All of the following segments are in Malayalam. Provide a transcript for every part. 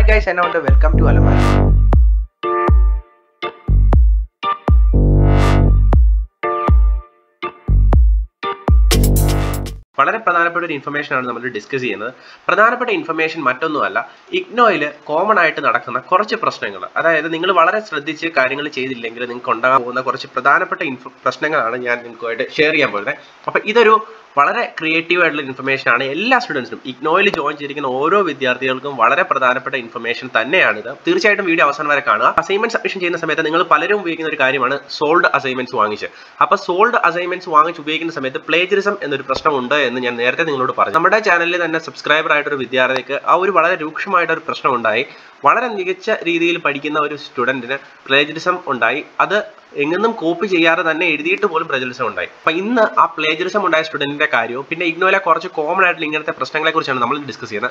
guys, and now welcome to Alamar. വളരെ പ്രധാനപ്പെട്ട ഒരു ഇൻഫർമേഷൻ ആണ് നമ്മൾ ഡിസ്കസ് ചെയ്യുന്നത് പ്രധാനപ്പെട്ട ഇൻഫർമേഷൻ മറ്റൊന്നുമല്ല ഇഗ്നോയിൽ കോമൺ ആയിട്ട് നടക്കുന്ന കുറച്ച് പ്രശ്നങ്ങൾ അതായത് നിങ്ങൾ വളരെ ശ്രദ്ധിച്ച് കാര്യങ്ങൾ ചെയ്തില്ലെങ്കിൽ നിങ്ങൾക്ക് ഉണ്ടാകാൻ പോകുന്ന കുറച്ച് പ്രധാനപ്പെട്ട ഇൻഫ പ്രശ്നങ്ങളാണ് ഞാൻ നിങ്ങൾക്കുമായിട്ട് ഷെയർ ചെയ്യാൻ പോകുന്നത് അപ്പോൾ ഇതൊരു വളരെ ക്രിയേറ്റീവ് ആയിട്ടുള്ള ഇൻഫർമേഷൻ ആണ് എല്ലാ സ്റ്റുഡൻസിനും ഇഗ്നോയിൽ ജോയിൻ ചെയ്തിരിക്കുന്ന ഓരോ വിദ്യാർത്ഥികൾക്കും വളരെ പ്രധാനപ്പെട്ട ഇൻഫർമേഷൻ തന്നെയാണിത് തീർച്ചയായിട്ടും വീഡിയോ അവസാനം വരെ കാണുക അസൈൻമെന്റ് സബ്മിഷൻ ചെയ്യുന്ന സമയത്ത് നിങ്ങൾ പലരും ഉപയോഗിക്കുന്ന ഒരു കാര്യമാണ് സോൾഡ് അസൈൻമെന്റ്സ് വാങ്ങിച്ച് അപ്പോൾ സോൾഡ് അസൈൻമെന്റ്സ് വാങ്ങിച്ച് ഉപയോഗിക്കുന്ന സമയത്ത് പ്ലേജറിസം എന്നൊരു പ്രശ്നമുണ്ട് എന്ന് ഞാൻ നേരത്തെ നിങ്ങളോട് പറഞ്ഞു നമ്മുടെ ചാനലിൽ തന്നെ സബ്സ്ക്രൈബർ ആയിട്ട് ഒരു വിദ്യാർത്ഥിക്ക് ആ ഒരു വളരെ രൂക്ഷമായിട്ട് ഒരു പ്രശ്നം ഉണ്ടായി വളരെ മികച്ച രീതിയിൽ പഠിക്കുന്ന ഒരു സ്റ്റുഡന്റിന് പ്ലേജറിസം ഉണ്ടായി അത് എങ്ങും കോപ്പി ചെയ്യാതെ തന്നെ എഴുതിയിട്ട് പോലും പ്ലേജറിസം ഉണ്ടായി അപ്പൊ ഇന്ന് ആ പ്ലേജറിസം ഉണ്ടായ സ്റ്റുഡന്റിന്റെ കാര്യവും പിന്നെ ഇഗ്നോയിലെ കുറച്ച് കോമൺ ആയിട്ടുള്ള ഇങ്ങനത്തെ പ്രശ്നങ്ങളെ കുറിച്ചാണ് നമ്മൾ ഡിസ്കസ് ചെയ്യുന്നത്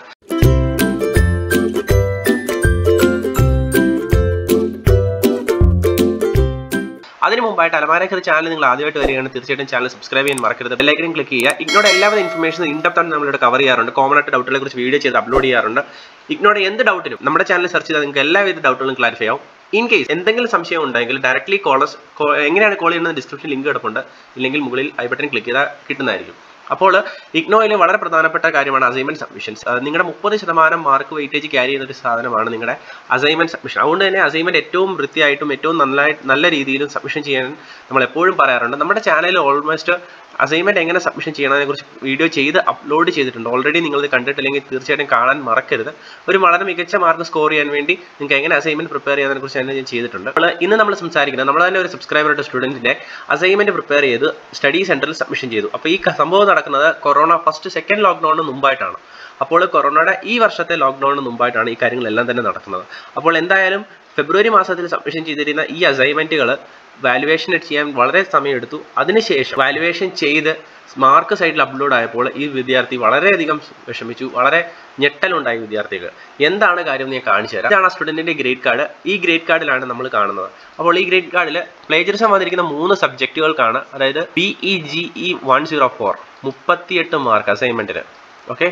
അതിന് മുമ്പായിട്ട് അലമാരക്കത് ചാനൽ നിങ്ങൾ ആദ്യമായിട്ട് വരികയാണ് തീർച്ചയായിട്ടും ചാനൽ സബ്സ്ക്രൈബ് ചെയ്യാൻ മറക്കരുത് ബെല്ലൈക്കനും ക്ലിക്ക് ചെയ്യുക ഇഗ്നോയുടെ എല്ലാവിധ ഇൻഫർമേഷൻ ഇൻഡപ്താണ് നമ്മളിവിടെ കവർ ചെയ്യാറുണ്ട് കോമൺ ആയിട്ട് ഡൗട്ടുകളെ കുറിച്ച് വീഡിയോ ചെയ്ത് അപ്ലോഡ് ചെയ്യാറുണ്ട് ഇഗ്നോയുടെ എന്ത് ഡൗട്ടിനും നമ്മുടെ ചാനൽ സെർച്ച് ചെയ്താൽ നിങ്ങൾക്ക് എല്ലാവിധ ഡൗട്ടുകളും ക്ലാരിഫൈ ആവും ഇൻ കേസ് എന്തെങ്കിലും സംശയം ഉണ്ടെങ്കിൽ ഡയറക്ട്ലി കോളേഴ്സ് എങ്ങനെയാണ് കോൾ ചെയ്യുന്നത് ഡിസ്ക്രിപ്ഷൻ ലിങ്ക് കിടപ്പുണ്ട് ഇല്ലെങ്കിൽ മുകളിൽ ഐ ബട്ടൺ ക്ലിക്ക് ചെയ്താൽ കിട്ടുന്നതായിരിക്കും അപ്പോൾ ഇഗ്നോയിൽ വളരെ പ്രധാനപ്പെട്ട കാര്യമാണ് അസൈൻമെന്റ് സബ്മിഷൻസ് നിങ്ങളുടെ മുപ്പത് ശതമാനം മാർക്ക് വെയിറ്റേജ് ക്യാരി ചെയ്യുന്ന ഒരു സാധനമാണ് നിങ്ങളുടെ അസൈൻമെന്റ് സബ്മിഷൻ അതുകൊണ്ട് തന്നെ അസൈൻമെന്റ് ഏറ്റവും വൃത്തിയായിട്ടും ഏറ്റവും നന്നായി നല്ല രീതിയിലും സബ്മിഷൻ ചെയ്യാൻ നമ്മൾ എപ്പോഴും പറയാറുണ്ട് നമ്മുടെ ചാനലിൽ ഓൾമോസ്റ്റ് അസൈൻമെന്റ് എങ്ങനെ സബ്മിഷൻ ചെയ്യണതിനെ കുറിച്ച് വീഡിയോ ചെയ്ത് അപ്ലോഡ് ചെയ്തിട്ടുണ്ട് ഓൾറെഡി നിങ്ങൾ ഇത് കണ്ടിട്ടില്ലെങ്കിൽ തീർച്ചയായിട്ടും കാണാൻ മറക്കരുത് ഒരു വളരെ മികച്ച മാർക്ക് സ്കോർ ചെയ്യാൻ വേണ്ടി നിങ്ങൾക്ക് എങ്ങനെ അസൈൻമെന്റ് പ്രിപ്പയർ ചെയ്യുന്നതിനെ കുറിച്ച് തന്നെ ഞാൻ ചെയ്തിട്ടുണ്ട് അപ്പോൾ ഇന്ന് നമ്മൾ സംസാരിക്കുന്നത് നമ്മൾ തന്നെ ഒരു സബ്സ്ക്രൈബറുടെ സ്റ്റുഡന്റിന്റെ അസൈൻമെന്റ് പ്രിപ്പയർ ചെയ്ത് സ്റ്റഡി സെന്ററിൽ സബ്മിഷൻ ചെയ്തു അപ്പോൾ ഈ സംഭവം നടക്കുന്നത് കൊറോണ ഫസ്റ്റ് സെക്കൻഡ് ലോക്ക്ഡൌണിന് മുമ്പായിട്ടാണ് അപ്പോൾ കൊറോണയുടെ ഈ വർഷത്തെ ലോക്ക്ഡൌണിന് മുമ്പായിട്ടാണ് ഈ കാര്യങ്ങളെല്ലാം തന്നെ നടക്കുന്നത് അപ്പോൾ എന്തായാലും ഫെബ്രുവരി മാസത്തിൽ സബ്മിഷൻ ചെയ്തിരുന്ന ഈ അസൈൻമെന്റുകൾ വാലുവേഷൻ ചെയ്യാൻ വളരെ സമയമെടുത്തു അതിനുശേഷം വാലുവേഷൻ ചെയ്ത് മാർക്ക് സൈഡിൽ അപ്ലോഡ് ആയപ്പോൾ ഈ വിദ്യാർത്ഥി വളരെയധികം വിഷമിച്ചു വളരെ ഞെട്ടലുണ്ടായി വിദ്യാർത്ഥികൾ എന്താണ് കാര്യം ഞാൻ കാണിച്ചു തരാം ഇതാണ് ആ സ്റ്റുഡന്റിന്റെ ഗ്രേഡ് കാർഡ് ഈ ഗ്രേഡ് കാർഡിലാണ് നമ്മൾ കാണുന്നത് അപ്പോൾ ഈ ഗ്രേഡ് കാർഡിൽ പ്ലേജറിസം വന്നിരിക്കുന്ന മൂന്ന് സബ്ജക്റ്റുകൾക്കാണ് അതായത് B E G E one zero four മുപ്പത്തിയെട്ട് മാർക്ക് അസൈൻമെന്റിന് okay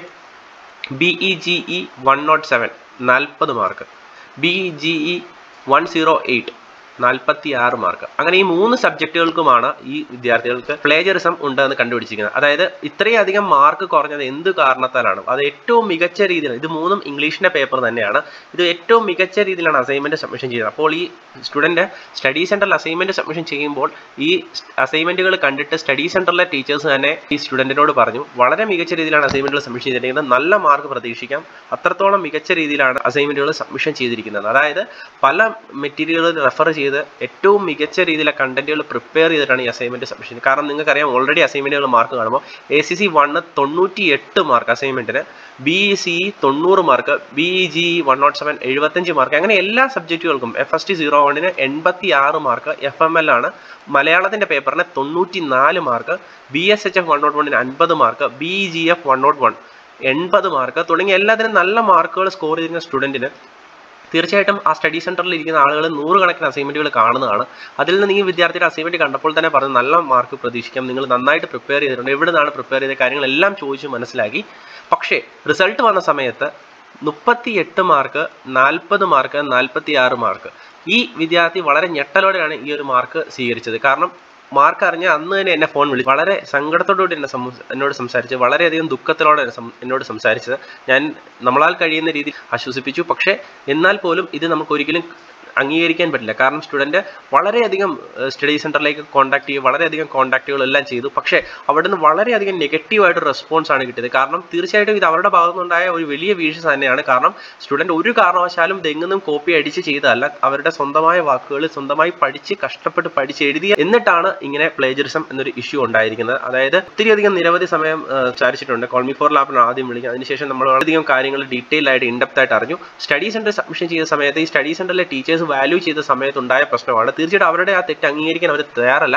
B E G E one not seven നാൽപ്പത് mark B E G E one zero eight നാൽപ്പത്തി ആറ് മാർക്ക് അങ്ങനെ ഈ മൂന്ന് സബ്ജക്റ്റുകൾക്കുമാണ് ഈ വിദ്യാർത്ഥികൾക്ക് പ്ലേജറിസം ഉണ്ടെന്ന് കണ്ടുപിടിച്ചിരിക്കുന്നത് അതായത് ഇത്രയും അധികം മാർക്ക് കുറഞ്ഞത് എന്ത് കാരണത്താലാണ് അത് ഏറ്റവും മികച്ച രീതിയിൽ ഇത് മൂന്നും ഇംഗ്ലീഷിന്റെ പേപ്പർ തന്നെയാണ് ഇത് ഏറ്റവും മികച്ച രീതിയിലാണ് അസൈൻമെന്റ് സബ്മിഷൻ ചെയ്തത് അപ്പോൾ ഈ സ്റ്റുഡന്റ് സ്റ്റഡി സെന്ററിൽ അസൈൻമെന്റ് സബ്മിഷൻ ചെയ്യുമ്പോൾ ഈ അസൈൻമെന്റുകൾ കണ്ടിട്ട് സ്റ്റഡി സെന്ററിലെ ടീച്ചേഴ്സ് തന്നെ ഈ സ്റ്റുഡന്റിനോട് പറഞ്ഞു വളരെ മികച്ച രീതിയിലാണ് അസൈൻമെന്റുകൾ സബ്മിഷൻ ചെയ്തിരിക്കുന്നത് നല്ല മാർക്ക് പ്രതീക്ഷിക്കാം അത്രത്തോളം മികച്ച രീതിയിലാണ് അസൈൻമെന്റുകൾ സബ്മിഷൻ ചെയ്തിരിക്കുന്നത് അതായത് പല മെറ്റീരിയലുകൾ റെഫർ ചെയ്ത് ഏറ്റവും മികച്ച രീതിയിലെ കണ്ടന്റുകൾ പ്രിപ്പയർ ചെയ്തിട്ടാണ് ഈ അസൈൻമെന്റ് സബ്മിഷൻ കാരണം നിങ്ങൾക്കറിയാം ഓൾറെഡി അസൈൻമെന്റുകൾ മാർക്ക് കാണുമ്പോൾ എ സി സി വണ്ണ് തൊണ്ണൂറ്റി എട്ട് മാർക്ക് അസൈൻമെന്റിന് ബി ഇ സി തൊണ്ണൂറ് mark B E G one not seven എഴുപത്തഞ്ച് മാർക്ക് അങ്ങനെ എല്ലാ സബ്ജക്റ്റുകൾക്കും എഫ് എസ് ടി സീറോ വണ്ണിന് എൺപത്തി ആറ് മാർക്ക് എഫ് എം എൽ ആണ് മലയാളത്തിന്റെ പേപ്പറിന് തൊണ്ണൂറ്റി നാല് mark B S H F one nought വണ്ണിന് അൻപത് mark B E G F one nought one എൺപത് മാർക്ക് തുടങ്ങിയ എല്ലാത്തിനും നല്ല മാർക്കുകൾ സ്കോർ ചെയ്യുന്ന സ്റ്റുഡന്റിന് തീർച്ചയായിട്ടും ആ സ്റ്റഡി സെന്ററിൽ ഇരിക്കുന്ന ആളുകൾ നൂറുകണക്കിന് അസൈൻമെന്റുകൾ കാണുന്നതാണ് അതിൽ നിന്ന് ഈ വിദ്യാർത്ഥിയുടെ അസൈൻമെന്റ് കണ്ടപ്പോൾ തന്നെ പറഞ്ഞു നല്ല മാർക്ക് പ്രതീക്ഷിക്കാം നിങ്ങൾ നന്നായിട്ട് പ്രിപ്പയർ ചെയ്തിട്ടുണ്ട് എവിടെ നിന്നാണ് പ്രിപ്പയർ ചെയ്ത കാര്യങ്ങളെല്ലാം ചോദിച്ച് മനസ്സിലാക്കി പക്ഷേ റിസൾട്ട് വന്ന സമയത്ത് മുപ്പത്തി എട്ട് മാർക്ക് നാൽപ്പത് മാർക്ക് നാൽപ്പത്തി ആറ് മാർക്ക് ഈ വിദ്യാർത്ഥി വളരെ ഞെട്ടലോടെയാണ് ഈ ഒരു മാർക്ക് സ്വീകരിച്ചത് കാരണം മാർക്ക് അറിഞ്ഞ അന്ന് തന്നെ എന്നെ ഫോൺ വിളിച്ചു വളരെ സങ്കടത്തോടുകൂടി എന്നെ എന്നോട് സംസാരിച്ച് വളരെയധികം ദുഃഖത്തിലോടെ എന്നോട് സംസാരിച്ചത് ഞാൻ നമ്മളാൽ കഴിയുന്ന രീതിയിൽ ആശ്വസിപ്പിച്ചു പക്ഷേ എന്നാൽ പോലും ഇത് നമുക്ക് ഒരിക്കലും അംഗീകരിക്കാൻ പറ്റില്ല കാരണം സ്റ്റുഡൻറ്റ് വളരെയധികം സ്റ്റഡി സെൻറ്ററിലേക്ക് കോൺടാക്ട് ചെയ്യുക വളരെയധികം കോൺടാക്റ്റുകളെല്ലാം ചെയ്തു പക്ഷേ അവിടെ നിന്ന് വളരെയധികം നെഗറ്റീവായിട്ട് റെസ്പോൺസ് ആണ് കിട്ടിയത് കാരണം തീർച്ചയായിട്ടും ഇത് അവരുടെ ഭാഗത്തുനിന്നുണ്ടായ ഒരു വലിയ വീഴ്ച തന്നെയാണ് കാരണം സ്റ്റുഡൻറ്റ് ഒരു കാരണവശാലും തെങ്ങുന്നും കോപ്പി അടിച്ച് ചെയ്തതല്ല അവരുടെ സ്വന്തമായ വാക്കുകൾ സ്വന്തമായി പഠിച്ച് കഷ്ടപ്പെട്ട് പഠിച്ച് എഴുതിയ എന്നിട്ടാണ് ഇങ്ങനെ പ്ലേജറിസം എന്നൊരു ഇഷ്യൂ ഉണ്ടായിരിക്കുന്നത് അതായത് ഒത്തിരിയധികം നിരവധി സമയം സംസാരിച്ചിട്ടുണ്ട് കോൾമി ഫോർ ലാബിന് ആദ്യം വിളിക്കുക അതിനുശേഷം നമ്മൾ വളരെയധികം കാര്യങ്ങൾ ഡീറ്റെയിൽ ആയിട്ട് ഇൻഡെപ്ത് ആയിട്ട് അറിഞ്ഞു സ്റ്റഡി സെൻറ്റർ സബ്മിഷൻ ചെയ്ത സമയത്ത് ഈ സ്റ്റഡി സെൻറ്ററിലെ ടീച്ചേഴ്സ് വാല്യൂ ചെയ്ത സമയത്തുണ്ടായ പ്രശ്നമാണ് തീർച്ചയായിട്ടും അവരുടെ ആ തെറ്റ് അംഗീകരിക്കാൻ അവർ തയ്യാറല്ല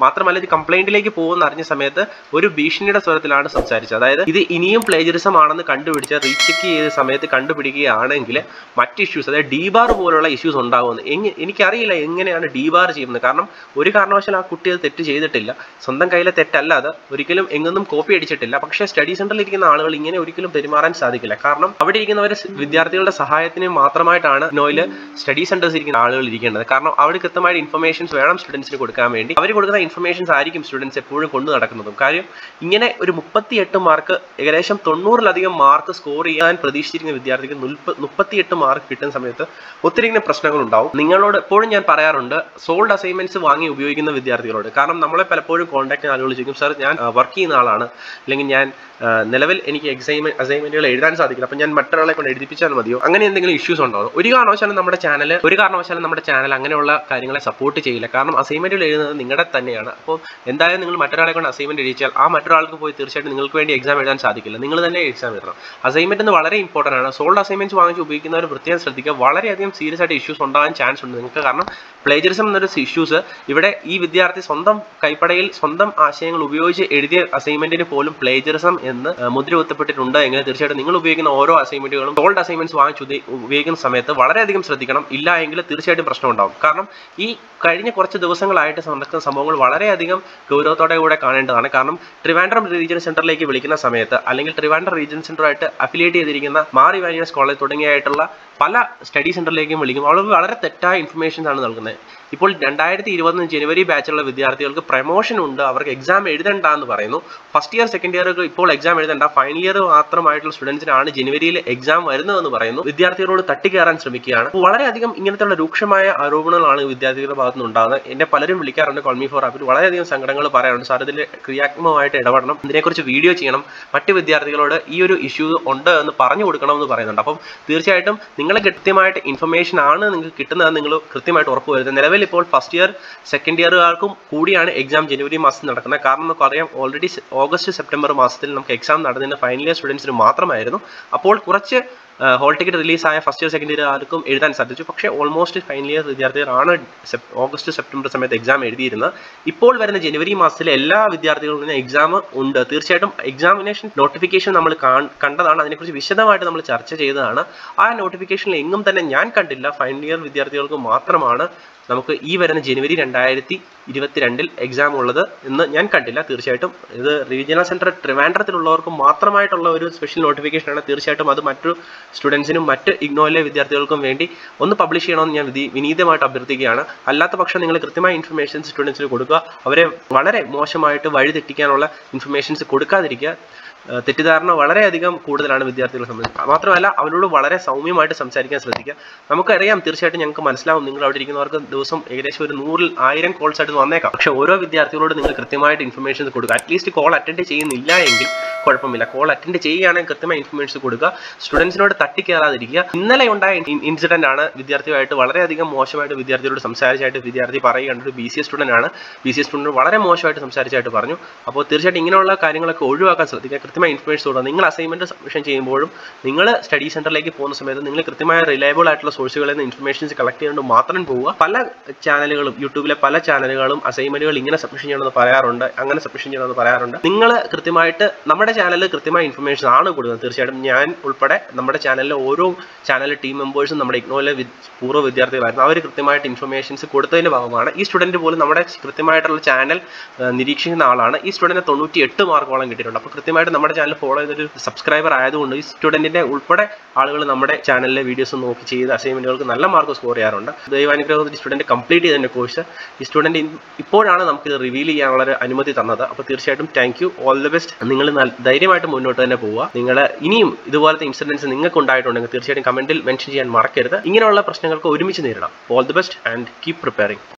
മാത്രമല്ല ഇത് കംപ്ലൈന്റിലേക്ക് പോകുമെന്ന് അറിഞ്ഞ സമയത്ത് ഒരു ഭീഷണിയുടെ സ്വരത്തിലാണ് സംസാരിച്ചത് അതായത് ഇത് ഇനിയും പ്ലേജറിസം ആണെന്ന് കണ്ടുപിടിച്ച റീചെക്ക് ചെയ്ത സമയത്ത് കണ്ടുപിടിക്കുകയാണെങ്കിൽ മറ്റ് ഇഷ്യൂസ് അതായത് ഡീബാർ പോലുള്ള ഇഷ്യൂസ് ഉണ്ടാകുമെന്ന് എങ്ങ- എനിക്കറിയില്ല എങ്ങനെയാണ് ഡീബാർ ചെയ്യുന്നത് കാരണം ഒരു കാരണവശാലും ആ കുട്ടി അത് തെറ്റ് ചെയ്തിട്ടില്ല സ്വന്തം കയ്യിലെ തെറ്റല്ല അത് ഒരിക്കലും എങ്ങൊന്നും കോപ്പി അടിച്ചിട്ടില്ല പക്ഷേ സ്റ്റഡി സെന്ററിൽ ഇരിക്കുന്ന ആളുകൾ ഇങ്ങനെ ഒരിക്കലും പെരുമാറാൻ സാധിക്കില്ല കാരണം അവിടെ ഇരിക്കുന്നവർ വിദ്യാർത്ഥികളുടെ സഹായത്തിന് മാത്രമായിട്ടാണ് നോയില് സ്റ്റഡി സെന്റേഴ്സ് ഇരിക്കുന്ന ആളുകൾ ഇരിക്കേണ്ടത് കാരണം അവർ കൃത്യമായിട്ട് ഇൻഫർമേഷൻസ് വേണം സ്റ്റുഡൻസിന് കൊടുക്കാൻ വേണ്ടി അവർ കൊടുക്കുന്ന ഇൻഫർമേഷൻസ് ആയിരിക്കും സ്റ്റുഡൻസ് എപ്പോഴും കൊണ്ടു നടക്കുന്നതും കാര്യം ഇങ്ങനെ ഒരു മുപ്പത്തിയെട്ട് മാർക്ക് ഏകദേശം തൊണ്ണൂറിലധികം മാർക്ക് സ്കോർ ചെയ്യാൻ പ്രതീക്ഷിച്ചിരിക്കുന്ന വിദ്യാർത്ഥിക്ക് മുപ്പത്തിയെട്ട് മാർക്ക് കിട്ടുന്ന സമയത്ത് ഒത്തിരി ഇങ്ങനെ പ്രശ്നങ്ങൾ ഉണ്ടാവും നിങ്ങളോട് എപ്പോഴും ഞാൻ പറയാറുണ്ട് സോൾഡ് അസൈൻമെന്റ്സ് വാങ്ങി ഉപയോഗിക്കുന്ന വിദ്യാർത്ഥികളോട് കാരണം നമ്മളെ പലപ്പോഴും കോൺടാക്ട് ചെയ്യുന്ന ആളുകൾ ചോദിക്കും സാർ ഞാൻ വർക്ക് ചെയ്യുന്ന ആളാണ് അല്ലെങ്കിൽ ഞാൻ ആ, നിലവിൽ എനിക്ക് എക്സൈമെ അസൈൻമെന്റുകൾ എഴുതാൻ സാധിക്കില്ല അപ്പം ഞാൻ മറ്റൊരാളെ കൊണ്ട് എഴുതിപ്പിച്ചാൽ മതിയോ അങ്ങനെ എന്തെങ്കിലും ഇഷ്യൂസ് ഉണ്ടാവും ഒരു കാരണവശാലും നമ്മുടെ ചാനൽ ഒരു കാരണവശാലും നമ്മുടെ ചാനൽ അങ്ങനെയുള്ള കാര്യങ്ങളെ സപ്പോർട്ട് ചെയ്യില്ല കാരണം അസൈൻമെന്റുകൾ എഴുതുന്നത് നിങ്ങളുടെ തന്നെയാണ് അപ്പോൾ എന്തായാലും നിങ്ങൾ മറ്റൊരാളെ കൊണ്ട് അസൈൻമെന്റ് എഴുതിച്ചാൽ ആ മറ്റൊരാൾക്ക് പോയി തീർച്ചയായിട്ടും നിങ്ങൾക്ക് വേണ്ടി എക്സാം എഴുതാൻ സാധിക്കില്ല നിങ്ങൾ തന്നെ എക്സാം എഴുതണം അസൈൻമെന്റ് എന്ന് വളരെ ഇമ്പോർട്ടൻ്റ് ആണ് സോൾഡ് അസൈൻമെന്റ്സ് വാങ്ങിച്ച് ഉപയോഗിക്കുന്നവർ പ്രത്യേകം ശ്രദ്ധിക്കുക വളരെയധികം സീരിയസ് ആയിട്ട് ഇഷ്യൂസ് ഉണ്ടാകാൻ ചാൻസ് ഉണ്ട് നിങ്ങൾക്ക് കാരണം പ്ലേജറിസം എന്നൊരു ഇഷ്യൂസ് ഇവിടെ ഈ വിദ്യാർത്ഥി സ്വന്തം കൈപ്പടയിൽ സ്വന്തം ആശയങ്ങൾ ഉപയോഗിച്ച് എഴുതിയ അസൈൻമെന്റിന് പോലും പ്ലേജറിസം എന്ന് ആ, മുദ്ര കുത്തപ്പെട്ടിട്ടുണ്ട് എങ്കിൽ തീർച്ചയായിട്ടും നിങ്ങൾ ഉപയോഗിക്കുന്ന ഓരോ അസൈൻമെന്റുകളും സോൾഡ് അസൈൻമെന്റ്സ് വാങ്ങിച്ച് ഉദേ- ഉപയോഗിക്കുന്ന സമയത്ത് വളരെയധികം ശ്രദ്ധിക്കണം ഇല്ല എങ്കിൽ തീർച്ചയായിട്ടും പ്രശ്നം ഉണ്ടാവും കാരണം ഈ കഴിഞ്ഞ കുറച്ച് ദിവസങ്ങളായിട്ട് നടക്കുന്ന സംഭവങ്ങൾ വളരെയധികം ഗൗരവത്തോടെ കൂടെ കാണേണ്ടതാണ് കാരണം ട്രിവാൻഡ്രം റീജിയൻ സെന്ററിലേക്ക് വിളിക്കുന്ന സമയത്ത് അല്ലെങ്കിൽ ട്രിവാൻഡ്രം റീജിയൻ സെന്ററുമായിട്ട് അഫിലിയേറ്റ് ചെയ്തിരിക്കുന്ന മാറി വാനിയസ് കോളേജ് തുടങ്ങിയായിട്ടുള്ള പല സ്റ്റഡി സെന്ററിലേക്കും വിളിക്കും അവർ വളരെ തെറ്റായ ഇൻഫർമേഷൻസ് ആണ് നൽകുന്നത് ഇപ്പോൾ രണ്ടായിരത്തി ഇരുപത്തൊന്ന് ജനുവരി ബാച്ചിലുള്ള വിദ്യാർത്ഥികൾക്ക് പ്രമോഷൻ ഉണ്ട് അവർക്ക് എക്സാം എഴുതണ്ട എന്ന് പറയുന്നു ഫസ്റ്റ് ഇയർ സെക്കൻഡ് ഇയർ ഇപ്പോൾ എക്സാം എഴുതണ്ട ഫൈനൽ ഇയർ മാത്രമായിട്ടുള്ള സ്റ്റുഡൻസിനാണ് ജനുവരിയിൽ എക്സാം വരുന്നതെന്ന് പറയുന്നു വിദ്യാർത്ഥികളോട് തട്ടിക്കയറാൻ ശ്രമിക്കുകയാണ് അപ്പോൾ വളരെയധികം ഇങ്ങനത്തെയുള്ള രൂക്ഷമായ ആരോപണങ്ങളാണ് വിദ്യാർത്ഥികളുടെ ഭാഗത്തു നിന്ന് ഉണ്ടാകുന്നത് എന്നെ പലരും വിളിക്കാറുണ്ട് കോൾമി ഫോർ ആപ്പിൽ വളരെയധികം സങ്കടങ്ങൾ പറയാറുണ്ട് സാർ ഇതിൽ ക്രിയാത്മകമായിട്ട് ഇടപെടണം ഇതിനെക്കുറിച്ച് വീഡിയോ ചെയ്യണം മറ്റ് വിദ്യാർത്ഥികളോട് ഈ ഒരു ഇഷ്യൂ ഉണ്ട് എന്ന് പറഞ്ഞു കൊടുക്കണം എന്ന് പറയുന്നുണ്ട് അപ്പം തീർച്ചയായിട്ടും നിങ്ങൾ കൃത്യമായിട്ട് ഇൻഫർമേഷൻ ആണ് നിങ്ങൾക്ക് കിട്ടുന്നത് നിങ്ങൾ കൃത്യമായിട്ട് ഉറപ്പ് വരുത്തുക നിലവിൽ ഇപ്പോൾ ഫസ്റ്റ് ഇയർ സെക്കൻഡ് ഇയറുകാർക്കും കൂടിയാണ് എക്സാം ജനുവരി മാസത്തിൽ നടക്കുന്നത് കാരണം നമുക്ക് അറിയാം ഓൾറെഡി ഓഗസ്റ്റ് സെപ്റ്റംബർ മാസത്തിൽ നമുക്ക് എക്സാം നടന്നതിന് ഫൈനൽ ഇയർ സ്റ്റുഡൻസിന് മാത്രമായിരുന്നു അപ്പോൾ കുറച്ച് ഹോൾ ടിക്കറ്റ് റിലീസായ ഫസ്റ്റ് ഇയർ സെക്കൻഡ് ഇയർ ആർക്കും എഴുതാൻ സാധിച്ചു പക്ഷേ ഓൾമോസ്റ്റ് ഫൈനൽ ഇയർ വിദ്യാർത്ഥികളാണ് സെപ് ഓഗസ്റ്റ് സെപ്റ്റംബർ സമയത്ത് എക്സാം എഴുതിയിരുന്നത് ഇപ്പോൾ വരുന്ന ജനുവരി മാസത്തിലെ എല്ലാ വിദ്യാർത്ഥികൾക്കും എക്സാം ഉണ്ട് തീർച്ചയായിട്ടും എക്സാമിനേഷൻ നോട്ടിഫിക്കേഷൻ നമ്മൾ കാൺ- കണ്ടതാണ് അതിനെക്കുറിച്ച് വിശദമായിട്ട് നമ്മൾ ചർച്ച ചെയ്തതാണ് ആ നോട്ടിഫിക്കേഷനിൽ എങ്ങും തന്നെ ഞാൻ കണ്ടില്ല ഫൈനൽ ഇയർ വിദ്യാർത്ഥികൾക്ക് മാത്രമാണ് നമുക്ക് ഈ വരുന്ന ജനുവരി രണ്ടായിരത്തി ഇരുപത്തിരണ്ടിൽ എക്സാം ഉള്ളത് എന്ന് ഞാൻ കണ്ടില്ല തീർച്ചയായിട്ടും ഇത് റീജിയണൽ സെൻറ്റർ ട്രിവാൻഡ്രത്തിലുള്ളവർക്ക് മാത്രമായിട്ടുള്ള ഒരു സ്പെഷ്യൽ നോട്ടിഫിക്കേഷനാണ് തീർച്ചയായിട്ടും അത് മറ്റു സ്റ്റുഡൻസിനും മറ്റ് ഇഗ്നോയിലെ വിദ്യാർത്ഥികൾക്കും വേണ്ടി ഒന്ന് പബ്ലിഷ് ചെയ്യണമെന്ന് ഞാൻ വിധി വിനീതമായിട്ട് അഭ്യർത്ഥിക്കുകയാണ് അല്ലാത്ത പക്ഷം നിങ്ങൾ കൃത്യമായ ഇൻഫർമേഷൻസ് സ്റ്റുഡൻസിന് കൊടുക്കുക അവരെ വളരെ മോശമായിട്ട് വഴിതെറ്റിക്കാനുള്ള ഇൻഫർമേഷൻസ് കൊടുക്കാതിരിക്കുക ഏഹ് തെറ്റിദ്ധാരണ വളരെയധികം കൂടുതലാണ് വിദ്യാർത്ഥികളെ സംബന്ധിച്ച് മാത്രമല്ല അവരോട് വളരെ സൗമ്യമായിട്ട് സംസാരിക്കാൻ ശ്രദ്ധിക്കുക നമുക്കറിയാം തീർച്ചയായിട്ടും ഞങ്ങൾക്ക് മനസ്സിലാവും നിങ്ങൾ അവിടെ ഇരിക്കുന്നവർക്ക് ദിവസം ഏകദേശം ഒരു നൂറിൽ ആയിരം കോൾസ് ആയിട്ട് വന്നേക്കാം പക്ഷേ ഓരോ വിദ്യാർത്ഥികളോട് നിങ്ങൾ കൃത്യമായിട്ട് ഇൻഫർമേഷൻസ് കൊടുക്കുക അറ്റ്ലീസ്റ്റ് കോൾ അറ്റൻഡ് ചെയ്യുന്നില്ല എങ്കിൽ കുഴപ്പമില്ല കോൾ അറ്റൻഡ് ചെയ്യുകയാണെങ്കിൽ കൃത്യമായ ഇൻഫർമേഷൻസ് കൊടുക്കുക സ്റ്റുഡൻസിനോട് തട്ടിക്കയറാതിരിക്കുക ഇന്നലെ ഉണ്ടായ ഇൻസിഡന്റ് ആണ് വിദ്യാർത്ഥിയായിട്ട് വളരെയധികം മോശമായിട്ട് വിദ്യാർത്ഥിയോട് സംസാരിച്ചായിട്ട് വിദ്യാർത്ഥി പറയുകയാണ് ഒരു ബി സി എസ് സ്റ്റുഡന്റ് ആണ് ബി സി എസ് സ്റ്റുഡന്റ് വളരെ മോശമായിട്ട് സംസാരിച്ചായിട്ട് പറഞ്ഞു അപ്പോൾ തീർച്ചയായിട്ടും ഇങ്ങനെയുള്ള കാര്യങ്ങളൊക്കെ ഒഴിവാക്കാൻ ശ്രദ്ധിക്കുക കൃത്യമായ ഇൻഫർമേഷൻ കൊടുക്കുക നിങ്ങൾ അസൈൻമെന്റ് സബ്മിഷൻ ചെയ്യുമ്പോഴും നിങ്ങൾ സ്റ്റഡി സെന്ററിലേക്ക് പോകുന്ന സമയത്ത് നിങ്ങൾ കൃത്യമായ റിലയബിൾ ആയിട്ടുള്ള സോഴ്സുകളിൽ നിന്ന് ഇൻഫർമേഷൻസ് കളക്ട് ചെയ്തുകൊണ്ട് മാത്രം പോവുക പല ചാനലുകളും യൂട്യൂബിലെ പല ചാനലുകളും അസൈൻമെന്റുകൾ ഇങ്ങനെ സബ്മിഷൻ ചെയ്യണമെന്ന് പറയാറുണ്ട് അങ്ങനെ സബ്മിഷൻ ചെയ്യണമെന്ന് പറയാറുണ്ട് നിങ്ങൾ കൃത്യമായിട്ട് നമ്മുടെ ചാനലിൽ കൃത്യമായ ഇൻഫർമേഷൻ ആണ് കൊടുക്കുന്നത് തീർച്ചയായിട്ടും ഞാൻ ഉൾപ്പെടെ നമ്മുടെ ചാനലിലെ ഓരോ ചാനൽ ടീം മെമ്പേഴ്സും നമ്മുടെ ഇഗ്നോയിലെ വി- പൂർവ്വ വിദ്യാർത്ഥികളായിരുന്നു അവർ കൃത്യമായിട്ട് ഇൻഫർമേഷൻസ് കൊടുത്തതിന്റെ ഭാഗമാണ് ഈ സ്റ്റുഡന്റ് പോലും നമ്മുടെ കൃത്യമായിട്ടുള്ള ചാനൽ നിരീക്ഷിക്കുന്ന ആളാണ് ഈ സ്റ്റുഡന്റ് തൊണ്ണൂറ്റി എട്ട് മാർക്കോളം കിട്ടിയിട്ടുണ്ട് അപ്പോൾ കൃത്യമായിട്ട് നമ്മുടെ ചാനൽ ഫോളോ ചെയ്തൊരു സബ്സ്ക്രൈബർ ആയതുകൊണ്ട് ഈ സ്റ്റുഡന്റിന്റെ ഉൾപ്പെടെ ആളുകൾ നമ്മുടെ ചാനലിലെ വീഡിയോസ് നോക്കി ചെയ്ത് അസൈൻമെന്റുകൾക്ക് നല്ല മാർക്ക് സ്കോർ ചെയ്യാറുണ്ട് ദൈവാനുഗ്രഹത്തിൽ സ്റ്റുഡന്റ് കംപ്ലീറ്റ് ചെയ്തതിന്റെ കോഴ്സ് ഈ സ്റ്റുഡന്റ് ഇപ്പോഴാണ് നമുക്ക് ഇത് റിവീൽ ചെയ്യാനുള്ള ഒരു അനുമതി തന്നത് അപ്പോൾ തീർച്ചയായിട്ടും thank you all the best നിങ്ങൾ നല്ല- ധൈര്യമായിട്ട് മുന്നോട്ട് തന്നെ പോവുക നിങ്ങൾ ഇനിയും ഇതുപോലത്തെ ഇൻസിഡൻസ് നിങ്ങൾക്ക് ഉണ്ടായിട്ടുണ്ടെങ്കിൽ തീർച്ചയായിട്ടും കമന്റിൽ മെൻഷൻ ചെയ്യാൻ മറക്കരുത് ഇങ്ങനെയുള്ള പ്രശ്നങ്ങൾക്ക് ഒരുമിച്ച് നേരിടാം all the best and keep preparing